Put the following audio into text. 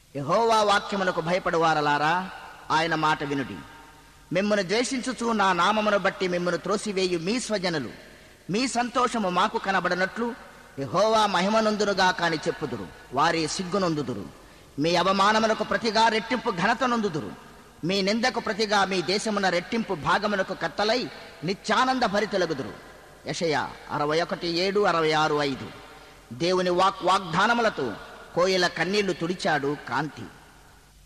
యహోవా వాక్యమునకు భయపడువారలారా ఆయన మాట వినుడి మిమ్మను ద్వేషించుచు నా నామమును బట్టి మిమ్మను త్రోసివేయు మీ స్వజనులు మీ సంతోషము మాకు కనబడనట్లు యహోవా మహిమనందునుగా కాని చెప్పుదురు వారి సిగ్గునొందుదురు మీ అవమానమునకు ప్రతిగా రెట్టింపు ఘనత నొందుదురు మీ నిందకు ప్రతిగా మీ దేశమున రెట్టింపు భాగమునకు కత్తలై నిత్యానంద భరితెలగుదురు యషయ అరవై ఒకటి ఏడు అరవై ఆరు ఐదు దేవుని వాక్ వాగ్దానములతో కోయిల కన్నీళ్లు తుడిచాడు కాంతి